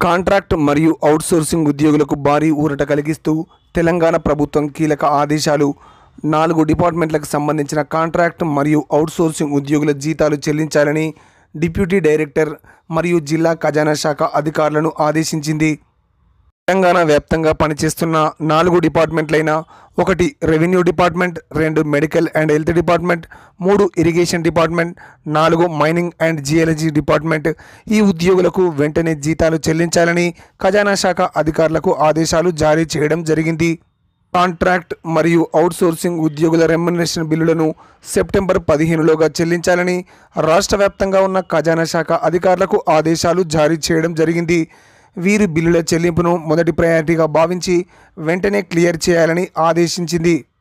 contract మరియు outsourcing ఉద్యోగులకు భారీ ఊరట కలిగిస్తూ తెలంగాణ ప్రభుత్వం కీలక ఆదేశాలు నాలుగు డిపార్ట్మెంట్లకు సంబంధించిన కాంట్రాక్ట్ మరియు అవుట్సోర్సింగ్ ఉద్యోగుల జీతాలు చెల్లించాలని డిప్యూటీ డైరెక్టర్ మరియు జిల్లా ఖజానా శాఖ అధికారులను ఆదేశించింది తెలంగాణ వ్యాప్తంగా పనిచేస్తున్న నాలుగు డిపార్ట్మెంట్లైన ఒకటి రెవెన్యూ డిపార్ట్మెంట్ రెండు మెడికల్ అండ్ హెల్త్ డిపార్ట్మెంట్ మూడు ఇరిగేషన్ డిపార్ట్మెంట్ నాలుగు మైనింగ్ అండ్ జియాలజీ డిపార్ట్మెంట్ ఈ ఉద్యోగులకు వెంటనే జీతాలు చెల్లించాలని ఖజానా శాఖ అధికారులకు ఆదేశాలు జారీ చేయడం జరిగింది కాంట్రాక్ట్ మరియు అవుట్సోర్సింగ్ ఉద్యోగుల రెమ్యునరేషన్ బిల్లులను సెప్టెంబర్ పదిహేనులోగా చెల్లించాలని రాష్ట్ర వ్యాప్తంగా ఉన్న ఖజానా శాఖ అధికారులకు ఆదేశాలు జారీ చేయడం జరిగింది వీరి బిల్లుల చెల్లింపును మొదటి ప్రయారిటీగా భావించి వెంటనే క్లియర్ చేయాలని ఆదేశించింది